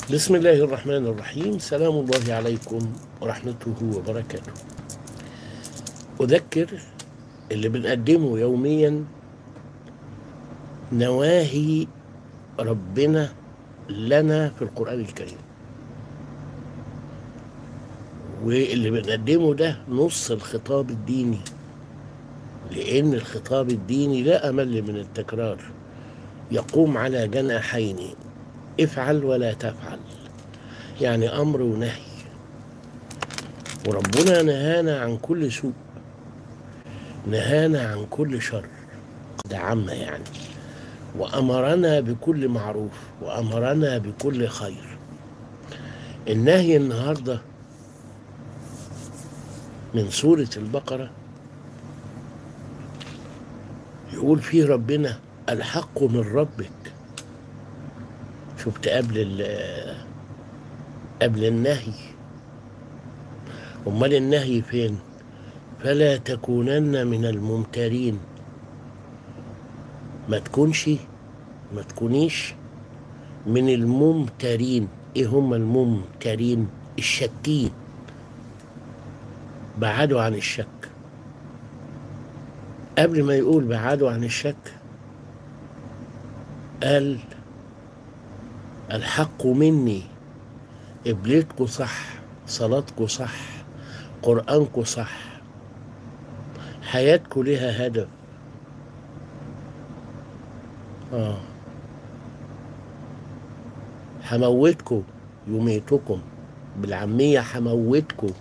بسم الله الرحمن الرحيم سلام الله عليكم ورحمته وبركاته أذكر اللي بنقدمه يوميا نواهي ربنا لنا في القرآن الكريم واللي بنقدمه ده نص الخطاب الديني لأن الخطاب الديني لا أمل من التكرار يقوم على جناحين افعل ولا تفعل يعني أمر ونهي وربنا نهانا عن كل سوء نهانا عن كل شر ده عامة يعني وأمرنا بكل معروف وأمرنا بكل خير النهي النهارده من سورة البقرة يقول فيه ربنا الحق من ربك شفت قبل قبل النهي امال النهي فين فلا تكونن من الممترين ما تكونش ما تكونيش من الممترين ايه هم الممترين الشاكين بعدوا عن الشك قبل ما يقول بعدوا عن الشك قال الحق مني قبلتكم صح صلاتكم صح قرآنكم صح حياتكم لها هدف آه حموتكم يميتكم بالعامية حموتكم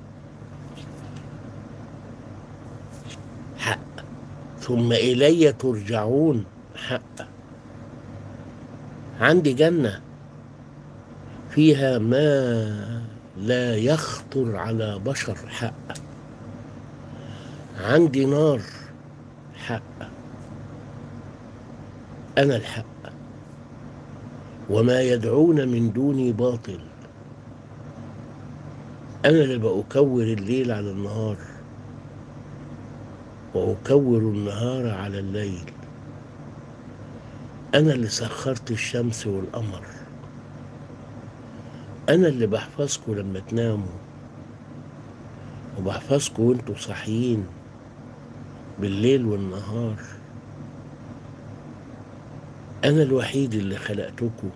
حق ثم إلي ترجعون حق عندي جنة فيها ما لا يخطر على بشر حق عندي نار حق أنا الحق وما يدعون من دوني باطل أنا اللي بأكور الليل على النهار وأكور النهار على الليل أنا اللي سخرت الشمس والقمر أنا اللي بحفظكم لما تناموا وبحفظكم وانتوا صاحيين بالليل والنهار أنا الوحيد اللي خلقتكم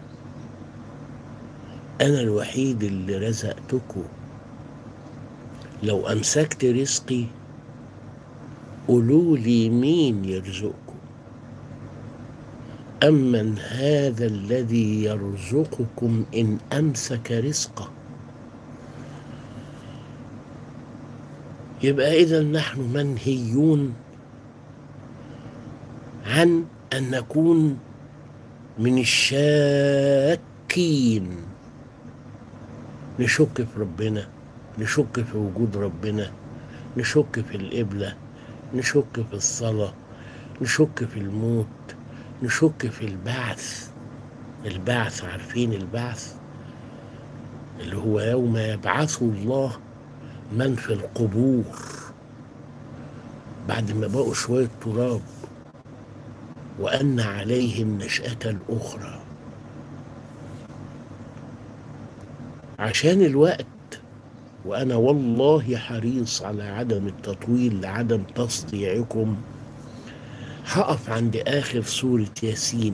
أنا الوحيد اللي رزقتكم لو أمسكت رزقي قولوا لي مين يرزقكم أمن هذا الذي يرزقكم إن أمسك رزقه يبقى إذا نحن منهيون عن أن نكون من الشاكين نشك في ربنا نشك في وجود ربنا نشك في القبلة نشك في الصلاة نشك في الموت نشك في البعث البعث عارفين البعث اللي هو يوم يبعث الله من في القبور بعد ما بقوا شوية تراب وأن عليه النشأة الأخرى عشان الوقت وأنا والله حريص على عدم التطويل لعدم تصديعكم هقف عند آخر سورة ياسين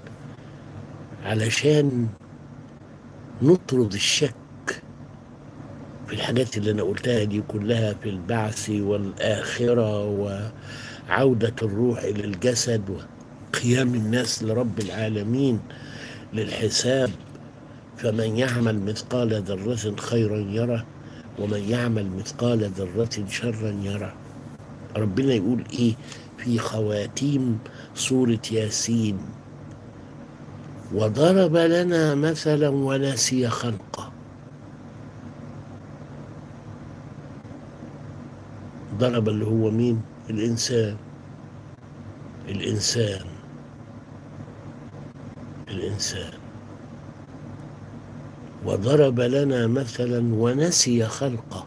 علشان نطرد الشك في الحاجات اللي أنا قلتها دي كلها في البعث والآخرة وعودة الروح إلى الجسد وقيام الناس لرب العالمين للحساب فمن يعمل مثقال ذرة خيرا يره ومن يعمل مثقال ذرة شرا يره ربنا يقول إيه في خواتيم سورة ياسين وضرب لنا مثلا ونسي خلقه ضرب اللي هو مين الإنسان الإنسان الإنسان وضرب لنا مثلا ونسي خلقه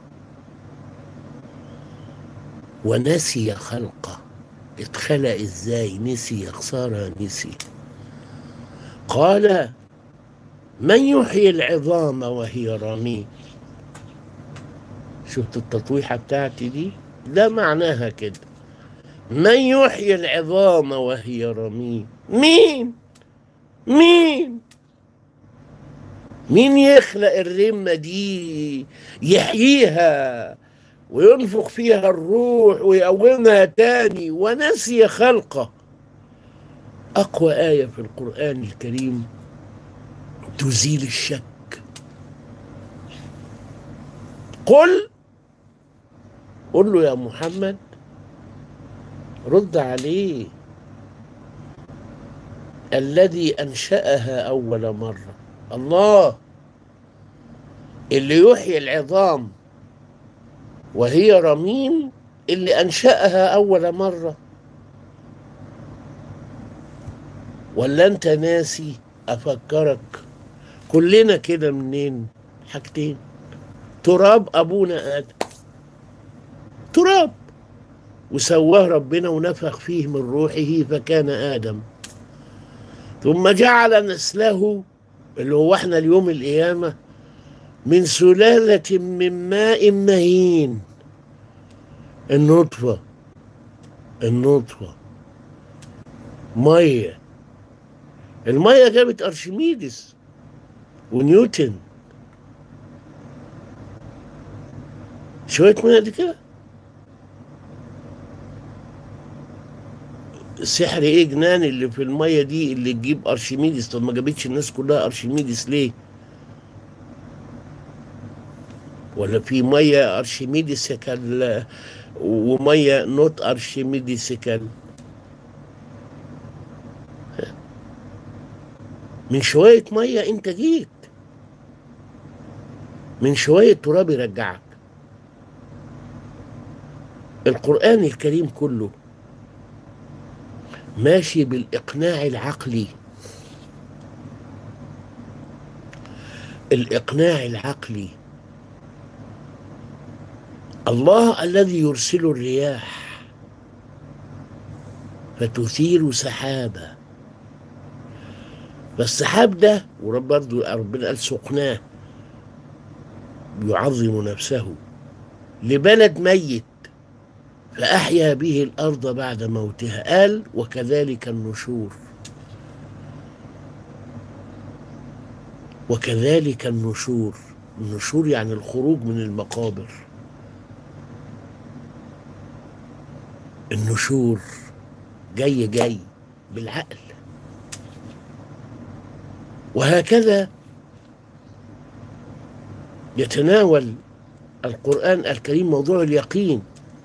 ونسي خلقه اتخلق ازاي نسي يا خساره نسي قال من يحيي العظام وهي رميم شفت التطويحة بتاعتي دي ده معناها كده من يحيي العظام وهي رميم مين مين مين يخلق الرمة دي يحييها وينفخ فيها الروح ويقومها تاني ونسي خلقه أقوى آية في القرآن الكريم تزيل الشك قل قل له يا محمد رد عليه الذي أنشأها أول مرة الله اللي يحيي العظام وهي رميم اللي أنشأها أول مرة ولا أنت ناسي أفكرك كلنا كده منين حاجتين تراب أبونا آدم تراب وسواه ربنا ونفخ فيه من روحه فكان آدم ثم جعل نسله اللي هو احنا اليوم القيامة من سلالة من ماء مهين النطفة النطفة مية المية جابت أرشميدس ونيوتن شوية مية دي كده سحر ايه جنان اللي في الميه دي اللي تجيب ارشميدس طب ما جابتش الناس كلها ارشميدس ليه ولا في ميه ارشميدسيكال وميه نوت ارشميدسيكال من شويه ميه انت جيت من شويه تراب يرجعك القران الكريم كله ماشي بالإقناع العقلي الإقناع العقلي الله الذي يرسل الرياح فتثير سحابا فالسحاب ده ورب برضه ربنا قال سقناه يعظم نفسه لبلد ميت فأحيا به الأرض بعد موتها قال وكذلك النشور وكذلك النشور النشور يعني الخروج من المقابر النشور جاي جاي بالعقل وهكذا يتناول القرآن الكريم موضوع اليقين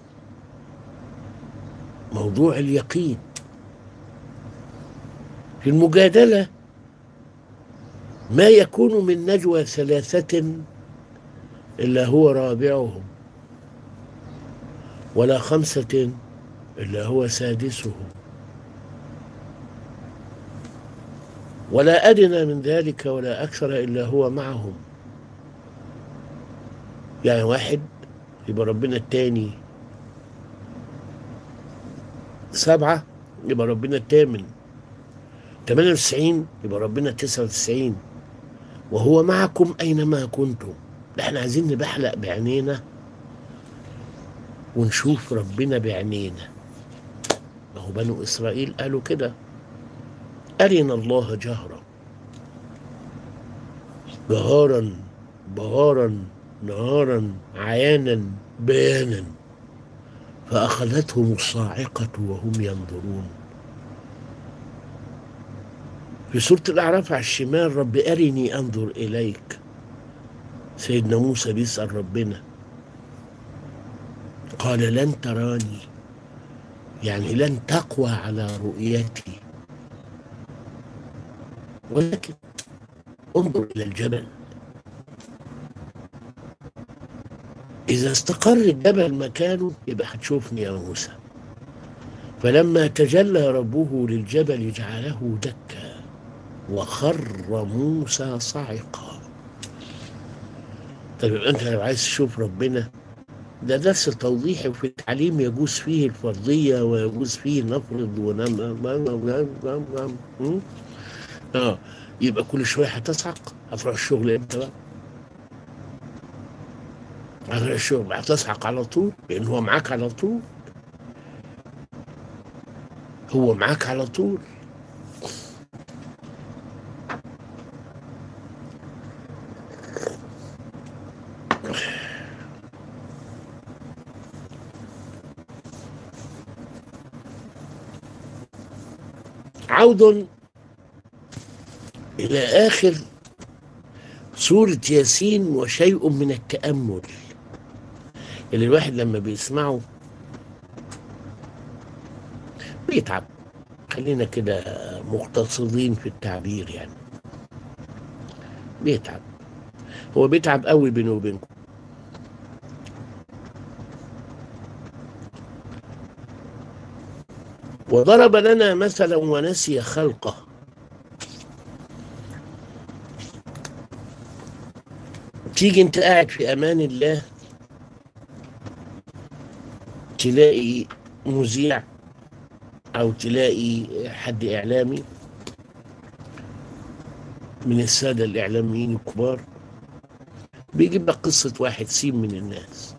موضوع اليقين في المجادلة ما يكون من نجوى ثلاثة إلا هو رابعهم ولا خمسة إلا هو سادسهم ولا أدنى من ذلك ولا أكثر إلا هو معهم يعني واحد يبقى ربنا التاني سبعة يبقى ربنا الثامن 98 يبقى ربنا 99 وهو معكم أينما كنتم ده احنا عايزين نبحلق بعينينا ونشوف ربنا بعينينا ما هو بنو إسرائيل قالوا كده أرنا الله جهرا جهارا بهارا نهارا عيانا بيانا فأخذتهم الصاعقة وهم ينظرون في سورة الأعراف على الشمال رب أرني أنظر إليك سيدنا موسى بيسأل ربنا قال لن تراني يعني لن تقوى على رؤيتي ولكن انظر إلى الجبل إذا استقر الجبل مكانه يبقى هتشوفني يا موسى فلما تجلى ربه للجبل جعله دكا وخر موسى صعقا طيب انت لو عايز تشوف ربنا ده درس توضيحي وفي التعليم يجوز فيه الفرضية ويجوز فيه نفرض ونم اه يبقى كل شويه هتصعق هتروح الشغل امتى بقى؟ هتروح الشغل هتصعق على طول لان هو معاك على طول هو معاك على طول عود إلى آخر سورة ياسين وشيء من التأمل اللي الواحد لما بيسمعه بيتعب خلينا كده مقتصدين في التعبير يعني بيتعب هو بيتعب قوي بينه وبينكم وضرب لنا مثلا ونسي خلقه تيجي انت قاعد في امان الله تلاقي مذيع او تلاقي حد اعلامي من الساده الاعلاميين الكبار بيجيب لك قصه واحد سين من الناس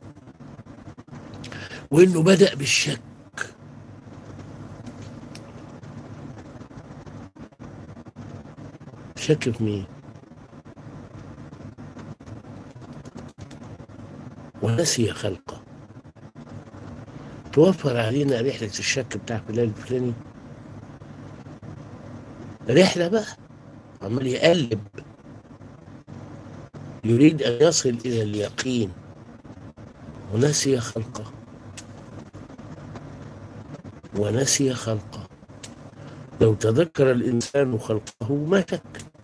وانه بدا بالشك شك في مين ونسي خلقه توفر علينا رحلة الشك بتاع فلان الفلاني رحلة بقى عمال يقلب يريد أن يصل إلى اليقين ونسي خلقه ونسي خلقه لو تذكر الإنسان خلقه ما شك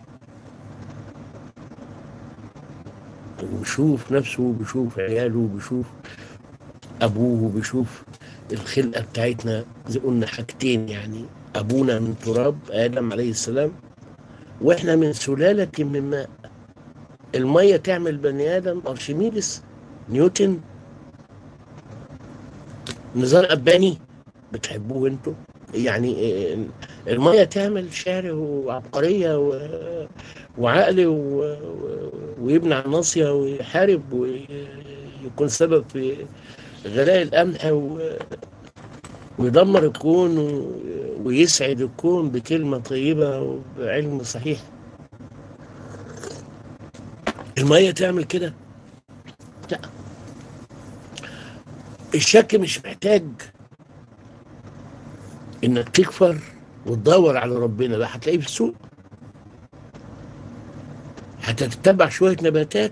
وبيشوف نفسه بيشوف عياله بيشوف أبوه بيشوف الخلقة بتاعتنا زي قلنا حاجتين يعني أبونا من تراب آدم عليه السلام وإحنا من سلالة من ماء المية تعمل بني آدم أرشميدس نيوتن نظام أباني بتحبوه انتوا يعني المية تعمل شعر وعبقرية و... وعقل و... و... ويبني على الناصية ويحارب ويكون سبب في غلاء القمح و... ويدمر الكون و... ويسعد الكون بكلمة طيبة وبعلم صحيح المية تعمل كده لا الشك مش محتاج انك تكفر وتدور على ربنا بقى هتلاقيه في السوق هتتبع شوية نباتات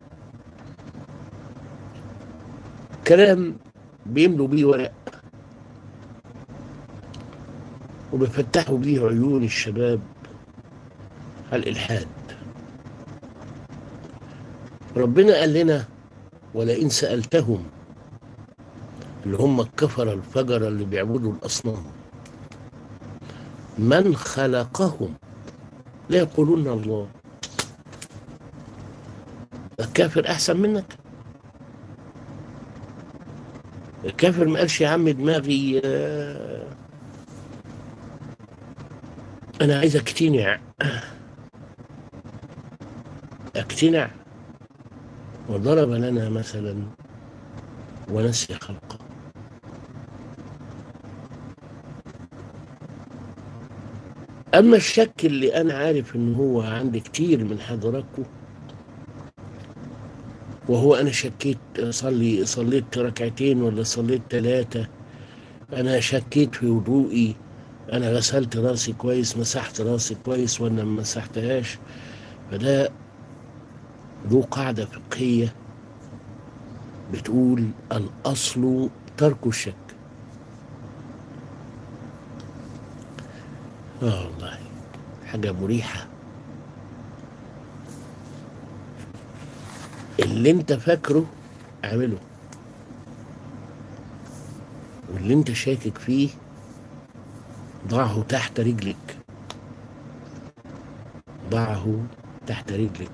كلام بيملوا بيه ورق وبيفتحوا بيه عيون الشباب على الإلحاد ربنا قال لنا ولئن سألتهم اللي هم الكفرة الفجرة اللي بيعبدوا الأصنام من خلقهم لا يقولون الله الكافر أحسن منك الكافر ما قالش يا عم دماغي آه، أنا عايز أقتنع أقتنع وضرب لنا مثلا ونسي خلقه أما الشك اللي أنا عارف إن هو عند كتير من حضراتكم وهو أنا شكيت أصلي صليت ركعتين ولا صليت ثلاثة أنا شكيت في وضوئي أنا غسلت راسي كويس مسحت راسي كويس وأنا ما مسحتهاش فده ذو قاعدة فقهية بتقول الأصل ترك الشك اه والله حاجة مريحة اللي انت فاكره اعمله واللي انت شاكك فيه ضعه تحت رجلك ضعه تحت رجلك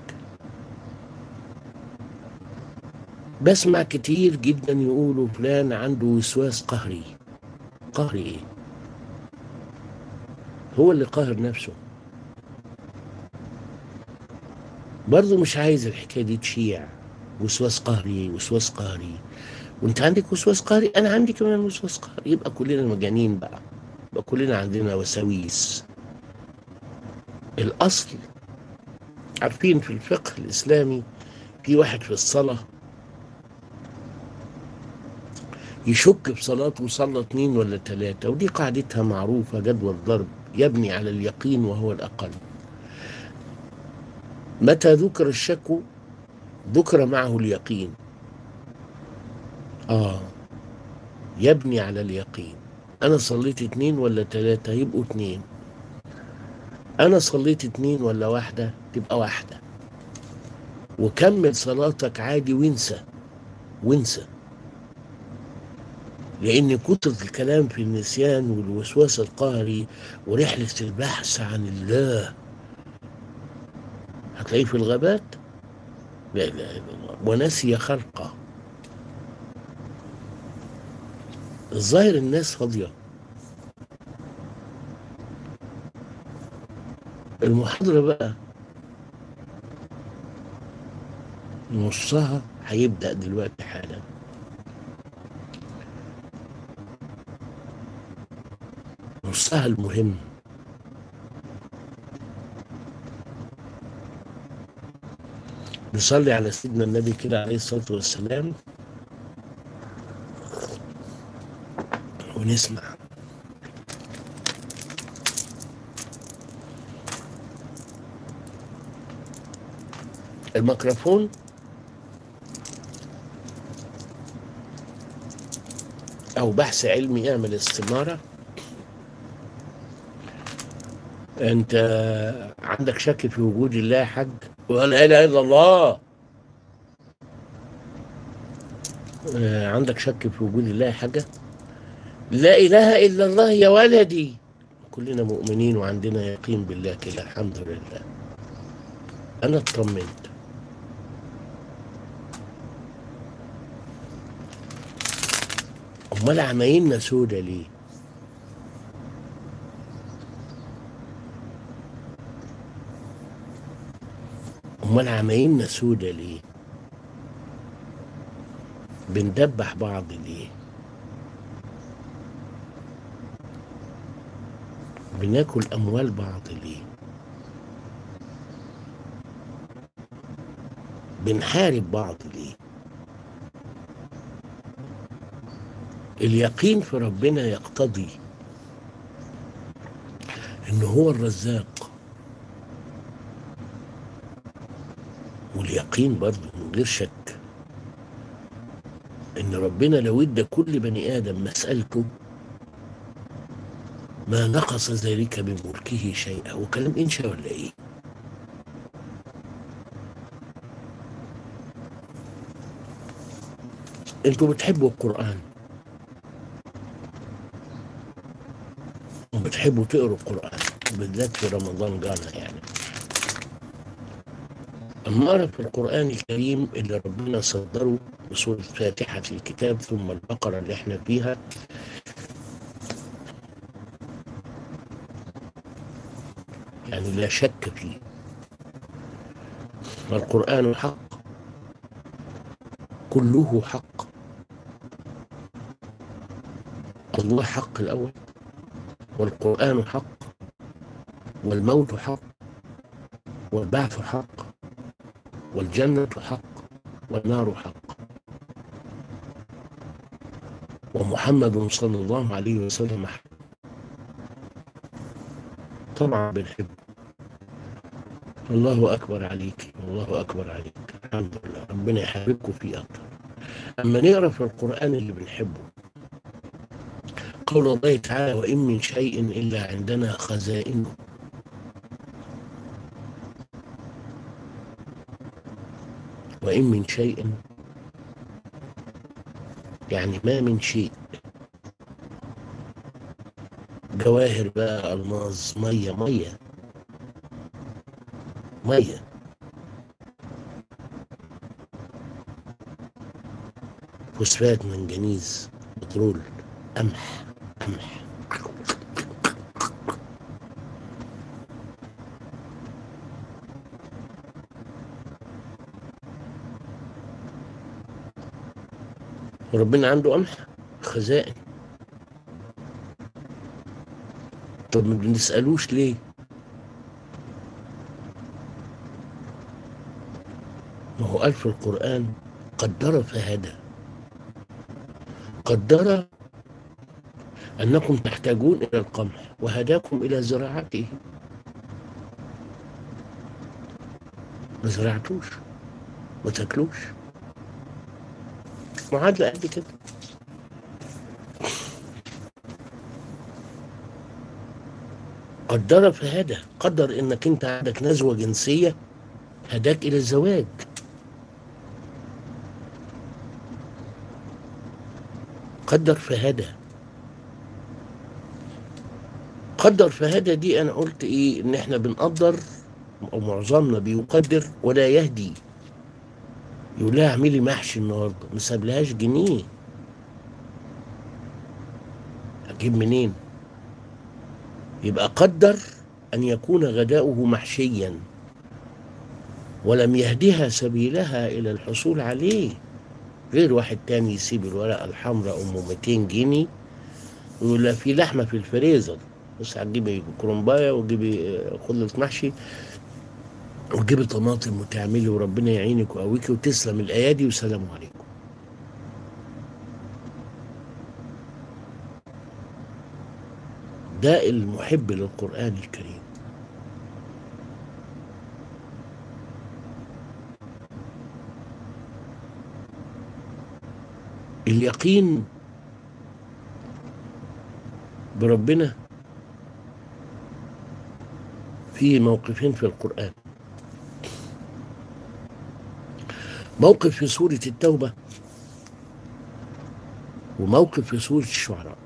بسمع كتير جدا يقولوا فلان عنده وسواس قهري قهري ايه هو اللي قاهر نفسه برضه مش عايز الحكايه دي تشيع وسواس قهري وسواس قهري وانت عندك وسواس قهري انا عندي كمان وسواس قهري يبقى كلنا مجانين بقى يبقى كلنا عندنا وساويس الاصل عارفين في الفقه الاسلامي في واحد في الصلاه يشك في صلاته صلى اتنين ولا تلاتة ودي قاعدتها معروفة جدول ضرب يبني على اليقين وهو الأقل متى ذكر الشك ذكر معه اليقين آه يبني على اليقين أنا صليت اتنين ولا تلاتة يبقوا اتنين أنا صليت اتنين ولا واحدة تبقى واحدة وكمل صلاتك عادي وانسى وانسى لأن كترة الكلام في النسيان والوسواس القهري ورحلة البحث عن الله هتلاقيه في الغابات لا إله إلا الله ونسي خلقه الظاهر الناس فاضية المحاضرة بقى نصها هيبدأ دلوقتي حالا نصها المهم نصلي على سيدنا النبي كده عليه الصلاة والسلام ونسمع الميكروفون أو بحث علمي اعمل استمارة أنت عندك شك في وجود الله يا حاج ولا إله إلا الله آه، عندك شك في وجود الله يا حاجة لا إله إلا الله يا ولدي كلنا مؤمنين وعندنا يقين بالله كده الحمد لله أنا اطمنت أمال عمايلنا سودة ليه؟ أمال عمايلنا سودة ليه؟ بندبح بعض ليه؟ بناكل أموال بعض ليه؟ بنحارب بعض ليه؟ اليقين في ربنا يقتضي ان هو الرزاق واليقين برضه من غير شك ان ربنا لو ادى كل بني ادم مسألته ما نقص ذلك من ملكه شيئا وكلام انشا ولا ايه انتوا بتحبوا القرآن وبتحبوا تقروا القرآن بالذات في رمضان جانا يعني أمارة في القرآن الكريم اللي ربنا صدره بسورة فاتحة الكتاب ثم البقرة اللي احنا فيها يعني لا شك فيه القرآن حق كله حق الله حق الأول والقرآن حق والموت حق والبعث حق والجنة حق والنار حق ومحمد صلى الله عليه وسلم حق طبعا بنحبه الله أكبر عليك الله أكبر عليك الحمد لله ربنا يحببكم فيه أكتر أما نقرأ في القرآن اللي بنحبه قول الله تعالى وإن من شيء إلا عندنا خزائنه وإن من شيء يعني ما من شيء جواهر بقى ألماظ مية مية مية فوسفات منجنيز بترول قمح قمح وربنا عنده قمح خزائن طب ما بنسألوش ليه ما هو قال في القرآن قدر فهدى قدر أنكم تحتاجون إلى القمح وهداكم إلى زراعته ما زرعتوش ما تاكلوش معادلة قد كده قدر فهدى قدر انك انت عندك نزوة جنسية هداك الى الزواج قدر فهدى قدر فهدى دي انا قلت ايه ان احنا بنقدر او معظمنا بيقدر ولا يهدي يقول لها اعملي محشي النهارده ما سابلهاش جنيه اجيب منين يبقى قدر ان يكون غداؤه محشيا ولم يهدها سبيلها الى الحصول عليه غير واحد تاني يسيب الورقه الحمراء ام 200 جنيه ويقول لها في لحمه في الفريزر بس هتجيبي كرومبايه وتجيبي خلة محشي وتجيبي طماطم وتعملي وربنا يعينك ويقويكي وتسلم الايادي والسلام عليكم ده المحب للقرآن الكريم اليقين بربنا في موقفين في القرآن موقف في سورة التوبة وموقف في سورة الشعراء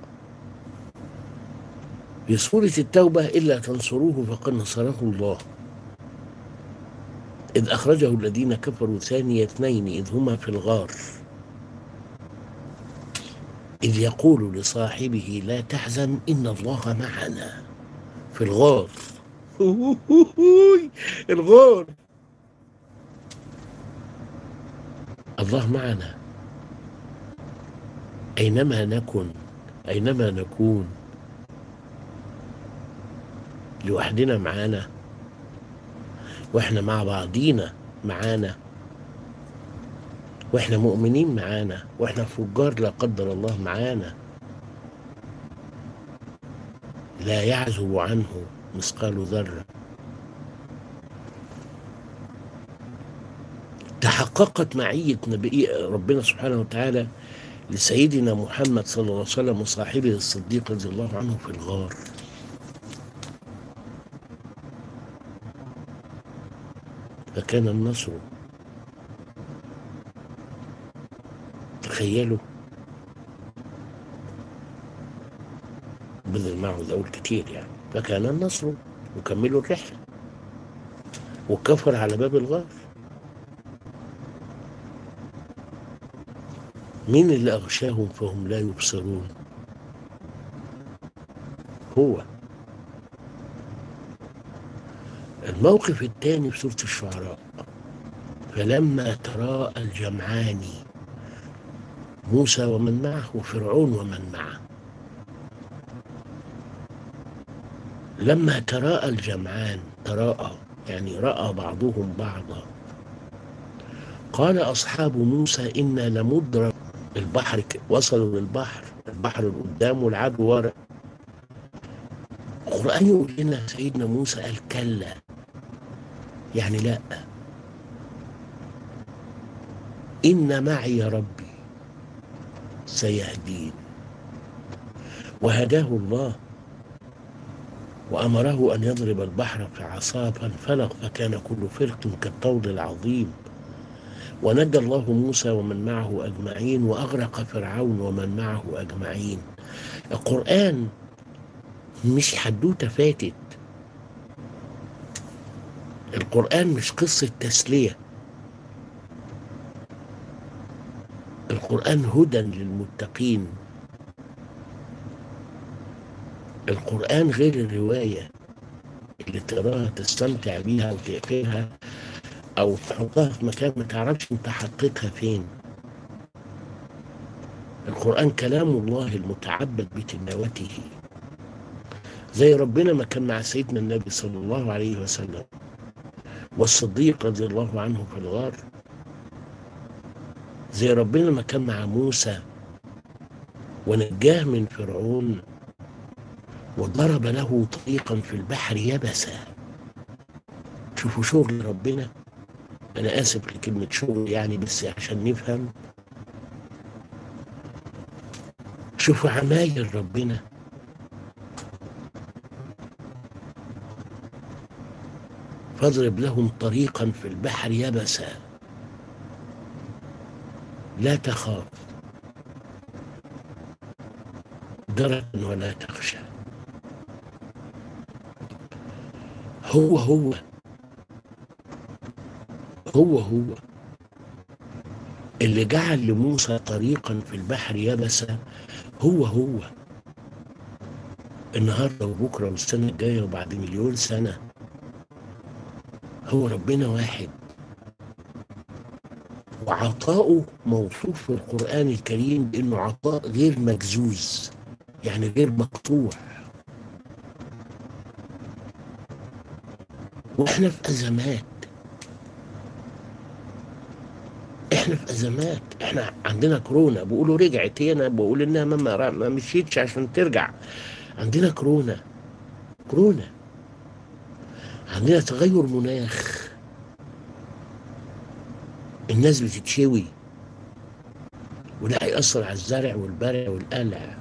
في سورة التوبة إلا تنصروه فقد نصره الله إذ أخرجه الذين كفروا ثاني اثنين إذ هما في الغار إذ يقول لصاحبه لا تحزن إن الله معنا في الغار الغار الله معنا أينما نكن أينما نكون لوحدنا معانا واحنا مع بعضينا معانا واحنا مؤمنين معانا واحنا فجار لا قدر الله معانا لا يعزب عنه مثقال ذره تحققت معية نبي ربنا سبحانه وتعالى لسيدنا محمد صلى الله عليه وسلم وصاحبه الصديق رضي الله عنه في الغار فكان النصر تخيلوا بذل معه ذول كتير يعني فكان النصر وكملوا الرحلة وكفر على باب الغار مين اللي أغشاهم فهم لا يبصرون هو الموقف الثاني في سورة الشعراء فلما تراءى الجمعان موسى ومن معه وفرعون ومن معه لما تراءى الجمعان تراءى يعني رأى بعضهم بعضا قال أصحاب موسى إنا لمدرك البحر وصلوا للبحر البحر قدام والعدو ورا القرآن يقول لنا سيدنا موسى قال كلا يعني لا إن معي ربي سيهدين وهداه الله وأمره أن يضرب البحر في عصاه فانفلق فكان كل فرق كالطول العظيم ونجى الله موسى ومن معه أجمعين وأغرق فرعون ومن معه أجمعين القرآن مش حدوتة فاتت القرآن مش قصة تسلية القرآن هدى للمتقين القرآن غير الرواية اللي تقراها تستمتع بيها وتقفلها أو تحطها في مكان ما تعرفش أنت حطيتها فين القرآن كلام الله المتعبد بتلاوته زي ربنا ما كان مع سيدنا النبي صلى الله عليه وسلم والصديق رضي الله عنه في الغار زي ربنا ما كان مع موسى ونجاه من فرعون وضرب له طريقا في البحر يبسا شوفوا شغل ربنا انا اسف لكلمه شغل يعني بس عشان نفهم شوفوا عمايل ربنا فاضرب لهم طريقا في البحر يبسا لا تخاف دركا ولا تخشى هو هو هو هو اللي جعل لموسى طريقا في البحر يبسا هو هو النهارده وبكره والسنه الجايه وبعد مليون سنه هو ربنا واحد وعطاؤه موصوف في القرآن الكريم بأنه عطاء غير مجزوز يعني غير مقطوع واحنا في أزمات احنا في أزمات احنا عندنا كورونا بيقولوا رجعت هنا بقول انها ما, ما مشيتش عشان ترجع عندنا كورونا كورونا عندنا تغير مناخ الناس بتتشوي وده هيأثر على الزرع والبرع والقلع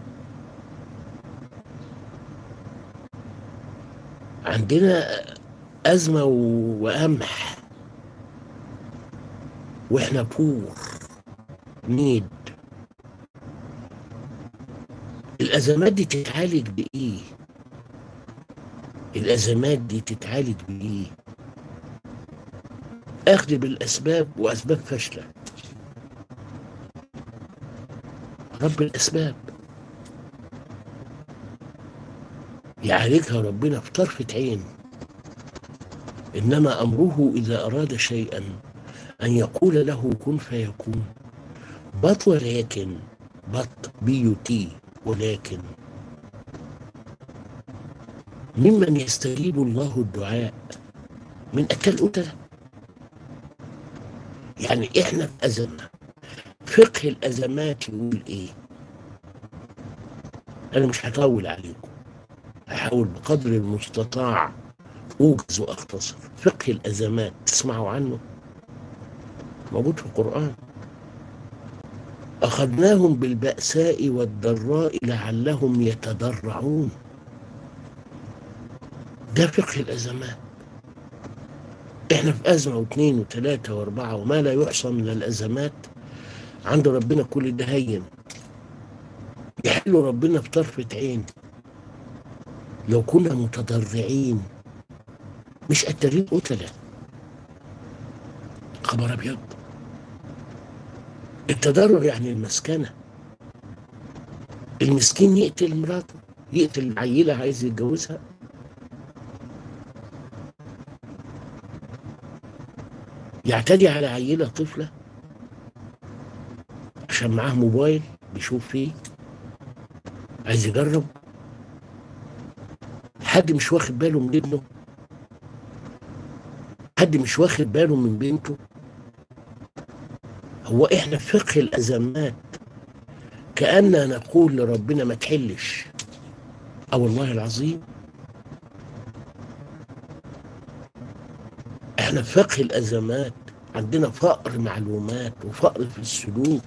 عندنا أزمة وقمح وإحنا بور نيد الأزمات دي تتعالج بإيه؟ الأزمات دي تتعالج بإيه؟ أخذ بالأسباب وأسباب فاشلة رب الأسباب يعالجها ربنا في طرفة عين إنما أمره إذا أراد شيئا أن يقول له كن فيكون بط ولكن بط بيوتي ولكن ممن يستجيب الله الدعاء من أكل قتلة يعني إحنا في أزمة فقه الأزمات يقول إيه أنا مش هطول عليكم أحاول بقدر المستطاع أوجز وأختصر فقه الأزمات تسمعوا عنه موجود في القرآن أخذناهم بالبأساء والضراء لعلهم يتضرعون ده فقه الأزمات احنا في أزمة واثنين وثلاثة وأربعة وما لا يحصى من الأزمات عند ربنا كل ده هين يحل ربنا في طرفة عين لو كنا متضرعين مش قتالين قتلة خبر أبيض التضرع يعني المسكنة المسكين يقتل مراته يقتل عيلة عايز يتجوزها يعتدي على عيلة طفلة عشان معاه موبايل بيشوف فيه عايز يجرب حد مش واخد باله من ابنه حد مش واخد باله من بنته هو احنا في فقه الازمات كأننا نقول لربنا ما تحلش او والله العظيم احنا في فقه الازمات عندنا فقر معلومات وفقر في السلوك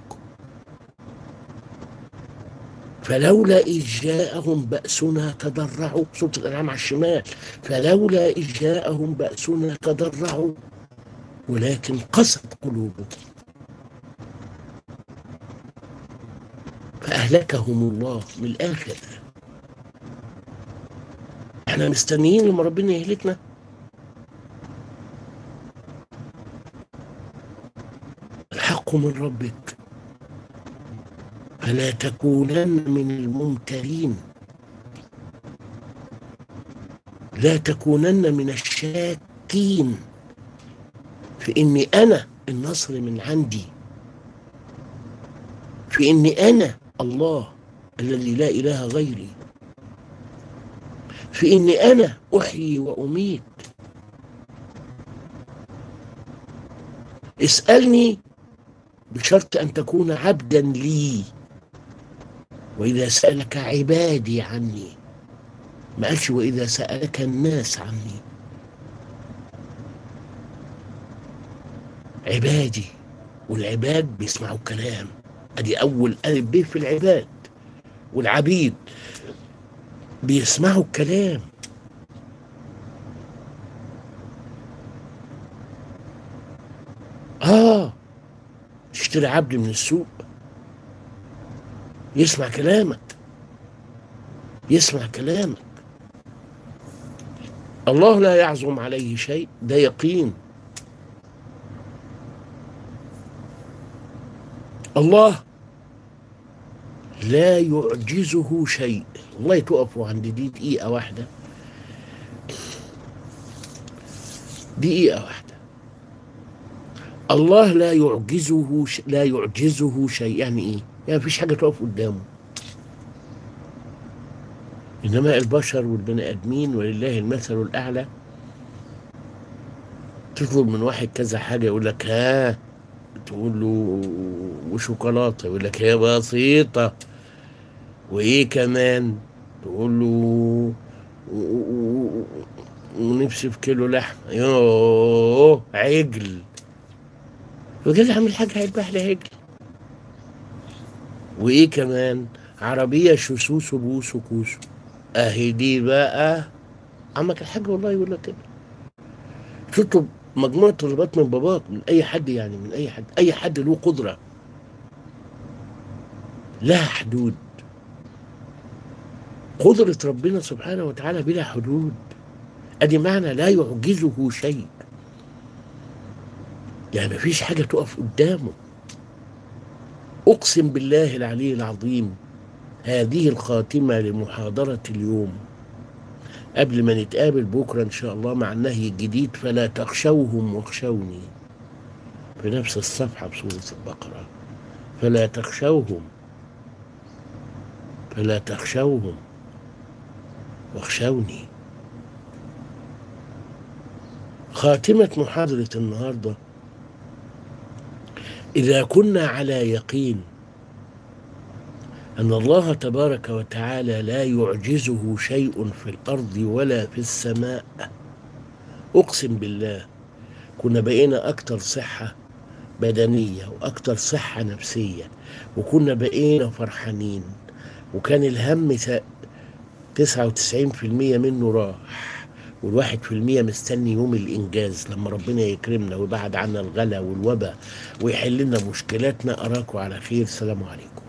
فلولا إذ جاءهم بأسنا تضرعوا صوت الأنعام على الشمال فلولا إذ جاءهم بأسنا تضرعوا ولكن قست قلوبهم فأهلكهم الله من الآخر احنا مستنيين لما ربنا يهلكنا الحق من ربك فلا تكونن من الممترين لا تكونن من الشاكين في اني انا النصر من عندي في في إني أنا الله الذي لا إله غيري في إني أنا أحيي وأميت اسألني بشرط أن تكون عبدا لي وإذا سألك عبادي عني ما قالش وإذا سألك الناس عني عبادي والعباد بيسمعوا الكلام ادي اول الف ب في العباد والعبيد بيسمعوا الكلام اه تشتري عبد من السوق يسمع كلامك يسمع كلامك الله لا يعظم عليه شيء ده يقين الله لا يعجزه شيء والله تقفوا عند دي دقيقة واحدة دقيقة واحدة الله لا يعجزه ش... لا يعجزه شيء يعني ايه؟ يعني مفيش حاجة تقف قدامه إنما البشر والبني آدمين ولله المثل الأعلى تطلب من واحد كذا حاجة يقول لك ها تقول له وشوكولاته يقول لك هي بسيطه وايه كمان تقول له و- و- ونفسي في كيلو لحمه يوه عجل وقال عامل حاجه هيذبح لي عجل وايه كمان عربيه شسوس وبوس وكوس اهي دي بقى عمك الحاج والله يقول لك كده تطلب مجموعة طلبات من باباك من أي حد يعني من أي حد أي حد له قدرة لها حدود قدرة ربنا سبحانه وتعالى بلا حدود أدي معنى لا يعجزه شيء يعني مفيش حاجة تقف قدامه أقسم بالله العلي العظيم هذه الخاتمة لمحاضرة اليوم قبل ما نتقابل بكرة إن شاء الله مع النهي الجديد فلا تخشوهم واخشوني في نفس الصفحة بسورة البقرة فلا تخشوهم فلا تخشوهم واخشوني خاتمة محاضرة النهاردة إذا كنا على يقين أن الله تبارك وتعالى لا يعجزه شيء في الأرض ولا في السماء أقسم بالله كنا بقينا أكتر صحة بدنية وأكتر صحة نفسية وكنا بقينا فرحانين وكان الهم تسعة وتسعين في المية منه راح والواحد في المية مستني يوم الإنجاز لما ربنا يكرمنا ويبعد عنا الغلا والوبا ويحل لنا مشكلاتنا أراكم على خير سلام عليكم